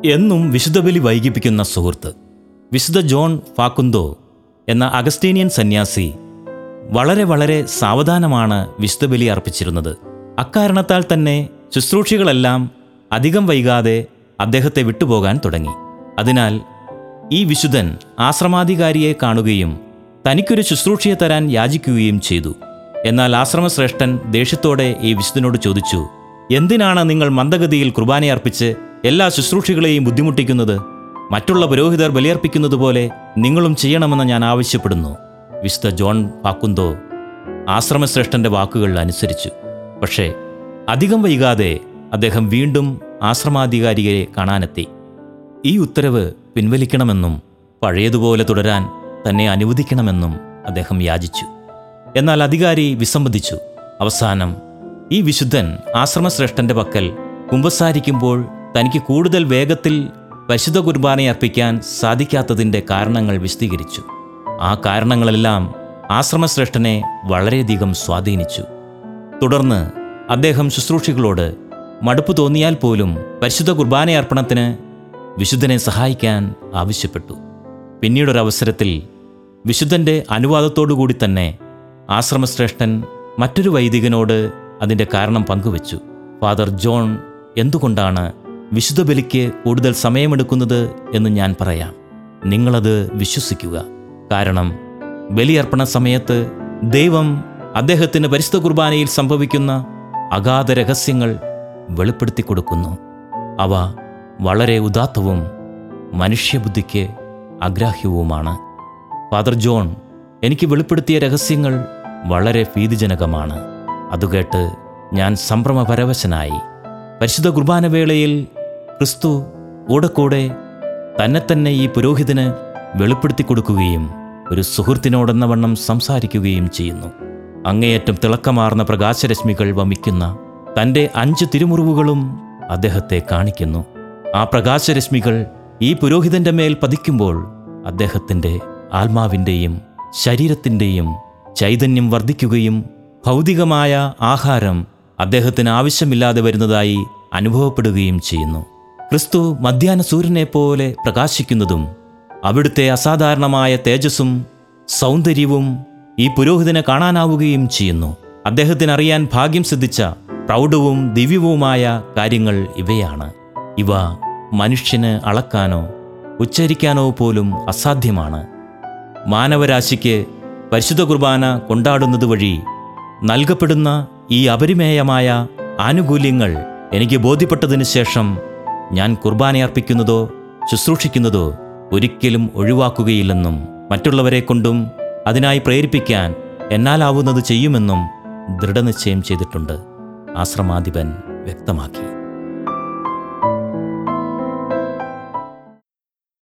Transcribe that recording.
എന്നും വിശുദ്ധ ബലി വൈകിപ്പിക്കുന്ന സുഹൃത്ത് വിശുദ്ധ ജോൺ ഫാക്കുന്തോ എന്ന അഗസ്റ്റീനിയൻ സന്യാസി വളരെ വളരെ സാവധാനമാണ് വിശുദ്ധ ബലി അർപ്പിച്ചിരുന്നത് അക്കാരണത്താൽ തന്നെ ശുശ്രൂഷികളെല്ലാം അധികം വൈകാതെ അദ്ദേഹത്തെ വിട്ടുപോകാൻ തുടങ്ങി അതിനാൽ ഈ വിശുദ്ധൻ ആശ്രമാധികാരിയെ കാണുകയും തനിക്കൊരു ശുശ്രൂഷയെ തരാൻ യാചിക്കുകയും ചെയ്തു എന്നാൽ ആശ്രമശ്രേഷ്ഠൻ ദേഷ്യത്തോടെ ഈ വിശുദ്ധനോട് ചോദിച്ചു എന്തിനാണ് നിങ്ങൾ മന്ദഗതിയിൽ കുർബാനയർപ്പിച്ച് എല്ലാ ശുശ്രൂഷികളെയും ബുദ്ധിമുട്ടിക്കുന്നത് മറ്റുള്ള പുരോഹിതർ ബലിയർപ്പിക്കുന്നത് പോലെ നിങ്ങളും ചെയ്യണമെന്ന് ഞാൻ ആവശ്യപ്പെടുന്നു വിശുദ്ധ ജോൺ പാക്കുന്തോ ആശ്രമശ്രേഷ്ഠന്റെ വാക്കുകൾ അനുസരിച്ചു പക്ഷേ അധികം വൈകാതെ അദ്ദേഹം വീണ്ടും ആശ്രമാധികാരിയെ കാണാനെത്തി ഈ ഉത്തരവ് പിൻവലിക്കണമെന്നും പഴയതുപോലെ തുടരാൻ തന്നെ അനുവദിക്കണമെന്നും അദ്ദേഹം യാചിച്ചു എന്നാൽ അധികാരി വിസമ്മതിച്ചു അവസാനം ഈ വിശുദ്ധൻ ആശ്രമശ്രേഷ്ഠന്റെ പക്കൽ കുമ്പസാരിക്കുമ്പോൾ തനിക്ക് കൂടുതൽ വേഗത്തിൽ പരിശുദ്ധ കുർബാനയർപ്പിക്കാൻ സാധിക്കാത്തതിൻ്റെ കാരണങ്ങൾ വിശദീകരിച്ചു ആ കാരണങ്ങളെല്ലാം ആശ്രമശ്രേഷ്ഠനെ വളരെയധികം സ്വാധീനിച്ചു തുടർന്ന് അദ്ദേഹം ശുശ്രൂഷികളോട് മടുപ്പ് തോന്നിയാൽ പോലും പരിശുദ്ധ കുർബാനയർപ്പണത്തിന് വിശുദ്ധനെ സഹായിക്കാൻ ആവശ്യപ്പെട്ടു പിന്നീടൊരവസരത്തിൽ വിശുദ്ധന്റെ അനുവാദത്തോടുകൂടി തന്നെ ആശ്രമശ്രേഷ്ഠൻ മറ്റൊരു വൈദികനോട് അതിൻ്റെ കാരണം പങ്കുവച്ചു ഫാദർ ജോൺ എന്തുകൊണ്ടാണ് വിശുദ്ധ ബലിക്ക് കൂടുതൽ സമയമെടുക്കുന്നത് എന്ന് ഞാൻ പറയാം നിങ്ങളത് വിശ്വസിക്കുക കാരണം ബലിയർപ്പണ സമയത്ത് ദൈവം അദ്ദേഹത്തിന് പരിശുദ്ധ കുർബാനയിൽ സംഭവിക്കുന്ന അഗാധ രഹസ്യങ്ങൾ വെളിപ്പെടുത്തി കൊടുക്കുന്നു അവ വളരെ ഉദാത്തവും മനുഷ്യബുദ്ധിക്ക് അഗ്രാഹ്യവുമാണ് ഫാദർ ജോൺ എനിക്ക് വെളിപ്പെടുത്തിയ രഹസ്യങ്ങൾ വളരെ ഭീതിജനകമാണ് അതുകേട്ട് ഞാൻ സംഭ്രമപരവശനായി പരിശുദ്ധ കുർബാന വേളയിൽ ക്രിസ്തു കൂടെ കൂടെ തന്നെ തന്നെ ഈ പുരോഹിതന് വെളിപ്പെടുത്തി കൊടുക്കുകയും ഒരു സുഹൃത്തിനോടെന്ന വണ്ണം സംസാരിക്കുകയും ചെയ്യുന്നു അങ്ങേയറ്റം തിളക്കമാർന്ന പ്രകാശരശ്മികൾ വമിക്കുന്ന തൻ്റെ അഞ്ച് തിരുമുറിവുകളും അദ്ദേഹത്തെ കാണിക്കുന്നു ആ പ്രകാശരശ്മികൾ ഈ പുരോഹിതന്റെ മേൽ പതിക്കുമ്പോൾ അദ്ദേഹത്തിൻ്റെ ആത്മാവിൻ്റെയും ശരീരത്തിൻ്റെയും ചൈതന്യം വർദ്ധിക്കുകയും ഭൗതികമായ ആഹാരം അദ്ദേഹത്തിന് ആവശ്യമില്ലാതെ വരുന്നതായി അനുഭവപ്പെടുകയും ചെയ്യുന്നു ക്രിസ്തു മധ്യാഹ്ന സൂര്യനെ പോലെ പ്രകാശിക്കുന്നതും അവിടുത്തെ അസാധാരണമായ തേജസ്സും സൗന്ദര്യവും ഈ പുരോഹിതനെ കാണാനാവുകയും ചെയ്യുന്നു അദ്ദേഹത്തിന് അറിയാൻ ഭാഗ്യം സിദ്ധിച്ച പ്രൗഢവും ദിവ്യവുമായ കാര്യങ്ങൾ ഇവയാണ് ഇവ മനുഷ്യന് അളക്കാനോ ഉച്ചരിക്കാനോ പോലും അസാധ്യമാണ് മാനവരാശിക്ക് പരിശുദ്ധ കുർബാന കൊണ്ടാടുന്നത് വഴി നൽകപ്പെടുന്ന ഈ അപരിമേയമായ ആനുകൂല്യങ്ങൾ എനിക്ക് ബോധ്യപ്പെട്ടതിന് ശേഷം ഞാൻ കുർബാനയർപ്പിക്കുന്നതോ ശുശ്രൂഷിക്കുന്നതോ ഒരിക്കലും ഒഴിവാക്കുകയില്ലെന്നും മറ്റുള്ളവരെ കൊണ്ടും അതിനായി പ്രേരിപ്പിക്കാൻ എന്നാലാവുന്നത് ചെയ്യുമെന്നും ദൃഢനിശ്ചയം ചെയ്തിട്ടുണ്ട് ആശ്രമാധിപൻ വ്യക്തമാക്കി